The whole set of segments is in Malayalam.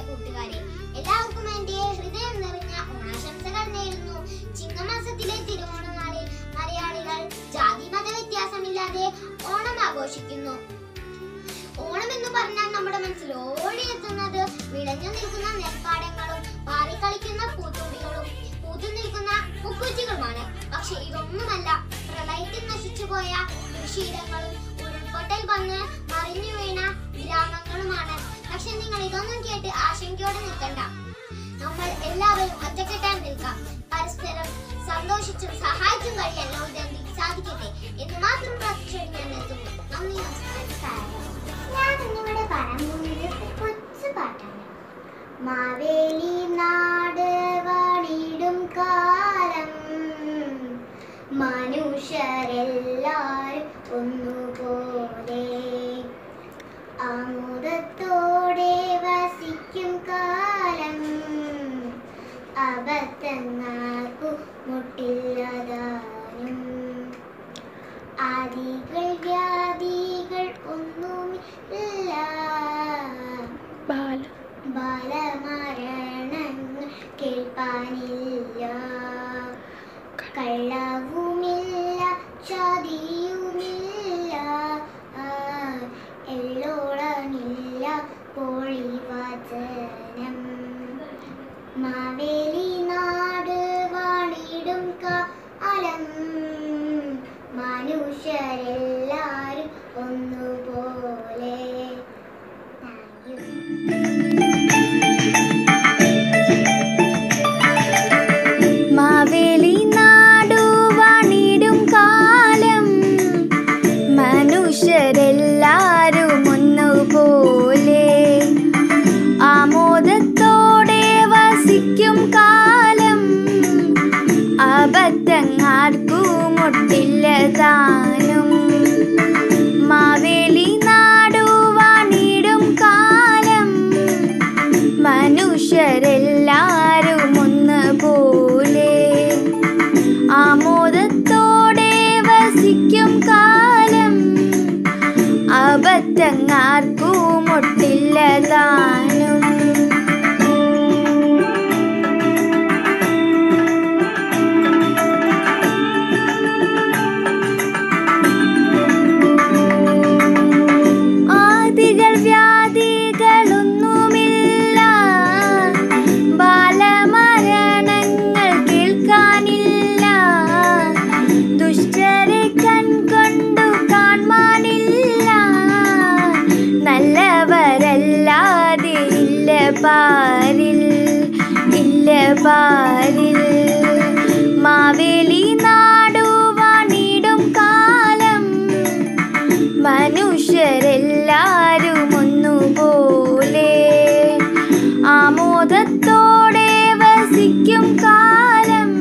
കൂട്ടുകാരെ എല്ലാവർക്കും എന്റെ ഹൃദയം നിറഞ്ഞ ഓണാശംസകൾ നേരുന്നു ചിങ്ങമാസത്തിലെ തിരുവോണനാളിൽ മലയാളികൾ ജാതി മത വ്യത്യാസമില്ലാതെ ഓണം ആഘോഷിക്കുന്നു ഓണം എന്ന് പറഞ്ഞാൽ നമ്മുടെ മനസ്സിൽ ഓടിയെത്തുന്നത് വിളഞ്ഞു നിൽക്കുന്ന നെൽപ്പാടങ്ങളും പാറിക്കളിക്കുന്ന പൂത്തുമ്പികളും പൂത്തു നിൽക്കുന്ന മുക്കുറ്റികളുമാണ് പക്ഷെ ഇതൊന്നുമല്ല പ്രളയത്തിൽ നശിച്ചുപോയ കൃഷിയിടങ്ങളും ഉരുൾപൊട്ടൽ വന്ന് മറിഞ്ഞു വീണ ഗ്രാമങ്ങളുമാണ് പക്ഷെ നിങ്ങൾ ഇതൊന്നും കേട്ട് ആശങ്കയോടെ നിൽക്കണ്ട നമ്മൾ എല്ലാവരും ഒറ്റക്കെട്ടായി നിൽക്കാം പരസ്പരം സന്തോഷിച്ചും സഹായിച്ചും കഴിയാൻ ലോകത്തിൽ സാധിക്കട്ടെ എന്ന് മാത്രം പ്രാർത്ഥിച്ചുകൊണ്ട് ഞാൻ നിർത്തുന്നു നന്ദി നമസ്കാരം ഞാൻ ഇന്നിവിടെ പറയാൻ പോകുന്നത് ഒരു കൊച്ചു പാട്ടാണ് മാവേലി നാട് വാണിടും കാലം മനുഷ്യരെല്ലാരും ഒന്നുപോലെ ആമുദത്തോടെ വസിക്കും കാലം അബദ്ധങ്ങൾക്കു മുട്ടില്ലതാനും ആദികൾ വ്യാധികൾ ഒന്നുമില്ല ബാല ബാലമരണങ്ങൾ കേൾപ്പാനില്ല കള്ളവുമില്ല ചതിയുമില്ല ആ, എള്ളോളമില്ല പൊളിവചനം മാവേലി നാട് വാണിടും കാലം മനുഷ്യരെല്ലാരും ഒന്നുപോലെ താങ്ക് യു മാവേലി നാടു വാണിടും കാലം മനുഷ്യരെല്ലാരും ഒന്നുപോലെ ആമോദത്തോടെ വസിക്കും കാലം അബദ്ധങ്ങാർക്കും മുട്ടില്ല താനും മാവേലി നാടു വാണിടും കാലം മനുഷ്യരെല്ലാരും ഒന്നുപോലെ ആമോദത്തോടെ വസിക്കും കാലം അബദ്ധങ്ങാർക്കും മുട്ടില്ല താനും ആദികൾ വ്യാധികളൊന്നുമില്ല ബാലമരണങ്ങൾ കേൾക്കാനില്ല ദുഷ്ടരെ കൺകൊണ്ടു കാണാനില്ല നല്ലവരല്ലാതെ ഇല്ല പാരിൽ ഇല്ല പാരിൽ മാവേലി നാടു വാണിടും കാലം മനുഷ്യരെല്ലാരും ഒന്നുപോലെ ആമോദത്തോടെ വസിക്കും കാലം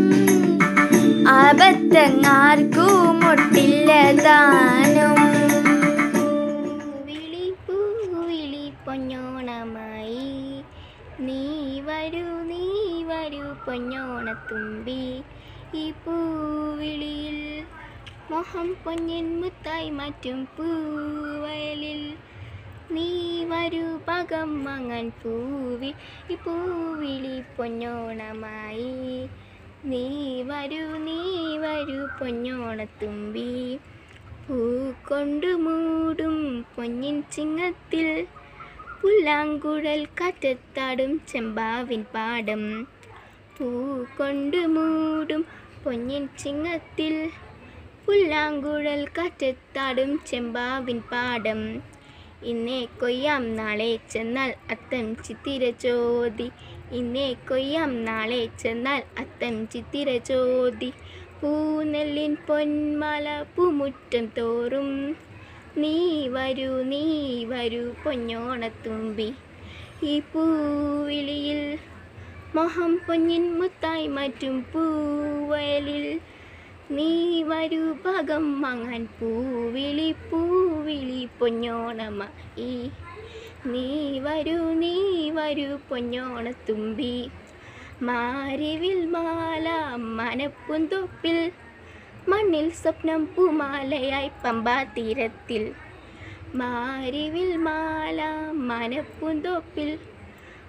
അബദ്ധങ്ങാർക്കും മുട്ടില്ല താനും പൂവിളി പൂവിളി പൊന്നോണമായി നീ വരൂ നീ വരൂ പൊന്നോണത്തുമ്പി ഈ പൂവിളിയിൽ മോഹം പൊന്നിൻ മുത്തായി മാറ്റും പൂവയലിൽ നീ വരൂ പകം വാങ്ങാൻ പൂവി ഈ പൂവിളി പൊന്നോണമായി നീ വരൂ നീ വരൂ പൊന്നോണത്തുമ്പി പൂ കൊണ്ടു മൂടും പൊന്നിൻ ചിങ്ങത്തിൽ പുല്ലാങ്കുഴൽ കാറ്റത്താടും ചെമ്പാവിൻ പാടം പൂ കൊണ്ടു മൂടും പൊന്നിൻ ചിങ്ങത്തിൽ പുല്ലാങ്കുഴൽ കാറ്റത്താടും ചെമ്പാവിൻ പാടം ഇന്നേ കൊയ്യാം നാളെ ചെന്നാൽ അത്തം ചിത്തിര ചോദി ഇന്നേ കൊയ്യാം നാളെ ചെന്നാൽ അത്തം ചിത്തിര ചോദി പൂനെല്ലിൻ പൊന്മാല പൂമുറ്റം തോറും നീ വരൂ നീ വരൂ പൊന്നോണത്തുമ്പി ഈ പൂവിളിയിൽ മോഹം പൊന്നിൻ മുത്തായി മാറ്റും പൂവയലിൽ നീ വരൂ ഭാഗം വാങ്ങാൻ പൂവിളി പൂവിളി പൊന്നോണമായി നീ വരൂ നീ വരൂ പൊന്നോണത്തുമ്പി മാരിവിൽ മാല മനപ്പുന്തൊപ്പിൽ മണ്ണിൽ സ്വപ്നം പൂമാലയായി പമ്പാ തീരത്തിൽ മാരിവിൽ മാല മനപ്പുന്തൊപ്പിൽ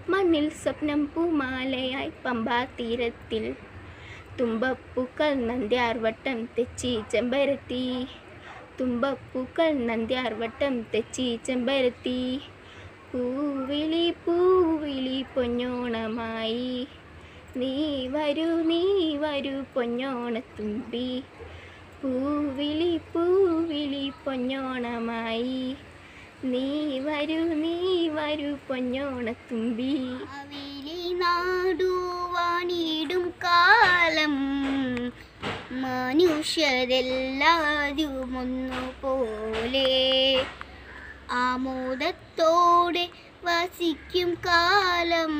മണ്ണിൽ സ്വപ്നം പൂമാലയായി പമ്പാ തീരത്തിൽ തുമ്പപ്പൂക്കൾ നന്ദ്യാർവട്ടം തെച്ചി ചെമ്പരത്തി തുമ്പപ്പൂക്കൾ നന്ദ്യാർവട്ടം തെച്ചി ചെമ്പരത്തി പൂവിളി പൂവിളി പൊന്നോണമായി നീ വരൂ നീ വരൂ പൊന്നോണത്തുമ്പി പൂവിളി പൂവിളി പൊന്നോണമായി നീ വരൂ നീ വരൂ പൊന്നോണത്തുമ്പി അവിലി നാടുവാണിടും കാലം മനുഷ്യരെല്ലാവരും ഒന്നുപോലെ ആമോദത്തോടെ വസിക്കും കാലം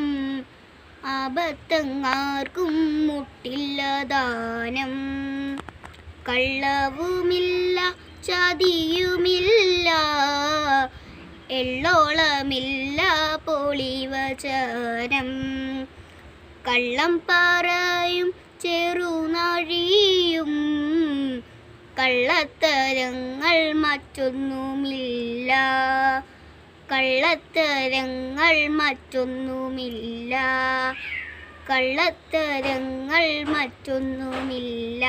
അബദ്ധങ്ങാർക്കും മുട്ടില്ല ദാനം കള്ളവുമില്ല ചതിയുമില്ല എള്ളോളമില്ല പൊളിവചനം കള്ളം പറയും ചെറുനാഴിയും കള്ളത്തരങ്ങൾ മറ്റൊന്നുമില്ല കള്ളത്തരങ്ങൾ മറ്റൊന്നുമില്ല കള്ളത്തരങ്ങൾ മറ്റൊന്നുമില്ല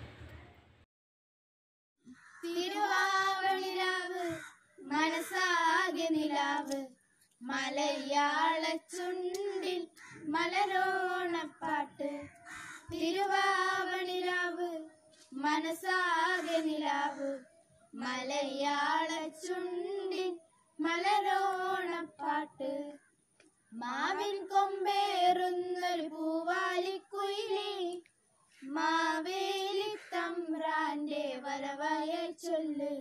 തിരുവാവണിരാവ് മനസ്സാകെ നിലാവ് മലയാള ചുണ്ടിൽ മലരോണപ്പാട്ട് തിരുവാവണിരാവ് മനസ്സാകെ നിലാവ് മലയാള ചുണ്ടിൽ മലരോണപ്പാട്ട് മാവിൻ കൊമ്പേറുന്നൊരു പൂവാലിക്കുയിലേ മാവേലി തമ്പ്രാന്റെ വരവയ ചൊല്ല്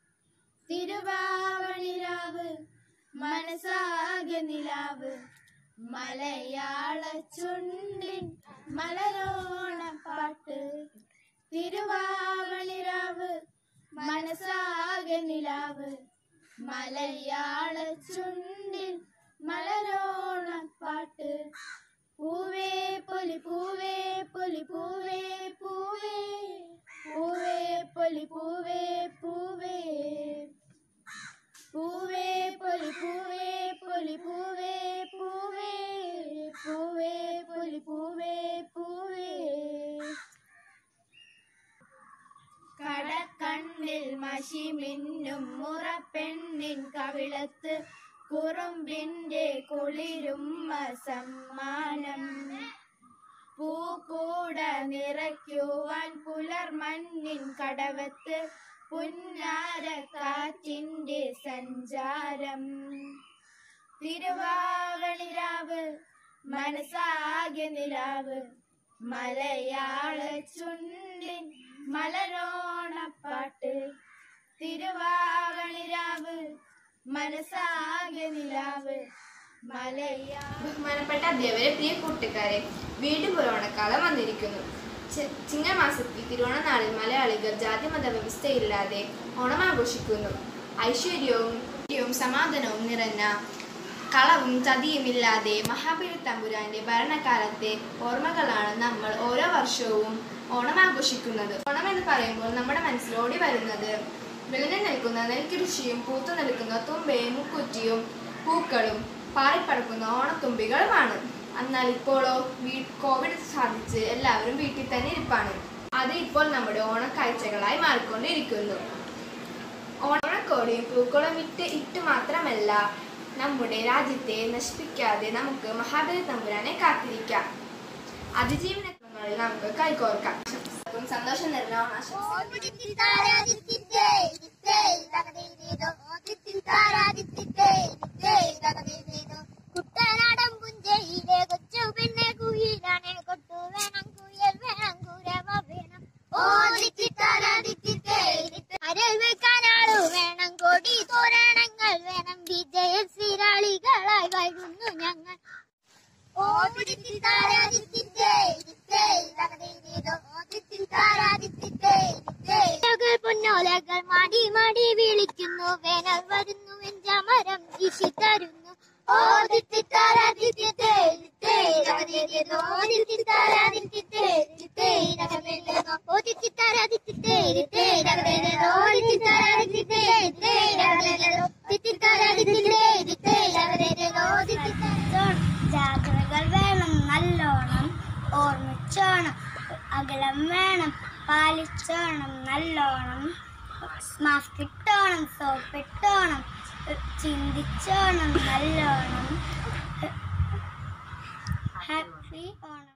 തിരുവാവണിരാവ് മനസ്സാകെ നിലാവ് മലയാള ചുണ്ടിൻ മലരോണപ്പാട്ട് തിരുവാവണിരാവ് മനസ്സാകെ നിലാവ് മലയാള ചുണ്ടിൻ മലരോണപ്പാട്ട് പൂവേ പൊലി പൂവേ പൊലി പൂവേ പൂവേ പൂവേ പൊലി പൂവേ പൂവേ പൂവേ പൊലി പൂവേ പൊലി പൂവേ പൂവേ പൂവേ പൊലി പൂവേ പൂവേ കടക്കണ്ണിൽ മഷി മിന്നും മുറപ്പെണ്ണിൻ കവിളത്ത് കുറുമ്പിന്റെ കുളിരുമ്മ സമ്മാനം പൂക്കൂട നിറയ്ക്കുവാൻ പുലർമഞ്ഞിൻ കടവത്ത് പുന്നാര കാറ്റിന്റെ സഞ്ചാരം തിരുവാവണിരാവ് മനസ്സാകെ നിലാവ് മലയാള ചുണ്ടിൻ മലരോണപ്പാട്ട് തിരുവാവണിരാവ് മനസ്സാകെ നിലാവ് മലയാള ബഹുമാനപ്പെട്ട അധ്യാപകരെ പ്രിയ കൂട്ടുകാരെ വീണ്ടും പുരോണക്കാലം വന്നിരിക്കുന്നു ചി- ചിങ്ങമാസത്തിൽ തിരുവോണനാളിൽ മലയാളികൾ ജാതി മത വ്യവസ്ഥയില്ലാതെ ഓണം ആഘോഷിക്കുന്നു ഐശ്വര്യവും ഐശ്വര്യവും സമാധാനവും നിറഞ്ഞ കളവും ചതിയുമില്ലാതെ മഹാബലി തമ്പുരാന്റെ ഭരണകാലത്തെ ഓർമ്മകളാണ് നമ്മൾ ഓരോ വർഷവും ഓണം ആഘോഷിക്കുന്നത് ഓണം എന്ന് പറയുമ്പോൾ നമ്മുടെ മനസ്സിൽ ഓടി വരുന്നത് വിളഞ്ഞു നിൽക്കുന്ന നെൽകൃഷിയും പൂത്തു നിൽക്കുന്ന തുമ്പയും മുക്കുറ്റിയും പൂക്കളും പാറിപ്പടക്കുന്ന ഓണത്തുമ്പികളുമാണ് എന്നാൽ ഇപ്പോഴോ വീ കോവിഡ് സാധിച്ച് എല്ലാവരും വീട്ടിൽ തന്നെ ഇരിപ്പാണ് അത് ഇപ്പോൾ നമ്മുടെ ഓണക്കാഴ്ചകളായി മാറിക്കൊണ്ടിരിക്കുന്നു ഓണക്കോടിയും പൂക്കോളം ഇട്ട് ഇട്ട് മാത്രമല്ല നമ്മുടെ രാജ്യത്തെ നശിപ്പിക്കാതെ നമുക്ക് മഹാബലി തമ്പുരാനെ കാത്തിരിക്കാം അതിജീവനങ്ങളിൽ നമുക്ക് കൈകോർക്കാം സന്തോഷം നിറഞ്ഞ ഓണാശംസകൾ കുട്ടനാടൻ പുഞ്ചയിലെ കൊച്ചു പെണ്ണെ കുയിലാണ് കൊട്ടു വേണം കുയൽ വേണം കുരവ വേണം അരൽ വെക്കാനാളു വേണം കൊടി തോരണങ്ങൾ വേണം വിജയ സ്ഥിരാളികളായി വൈകുന്നു ഞങ്ങൾ പൊന്നോലകൾ മാടി മാടി വിളിക്കുന്നു വേനൽ വരുന്നു വെഞ്ചമരം വീശി തരുന്നു ഓ ഓർമ്മിച്ചോണം അകലം വേണം പാലിച്ചോണം നല്ലോണം മാസ്ക് ഇട്ടോണം സോപ്പ് ഇട്ടോണം ചിന്തിച്ചോണം നല്ലോണം ഹാപ്പി ഓണം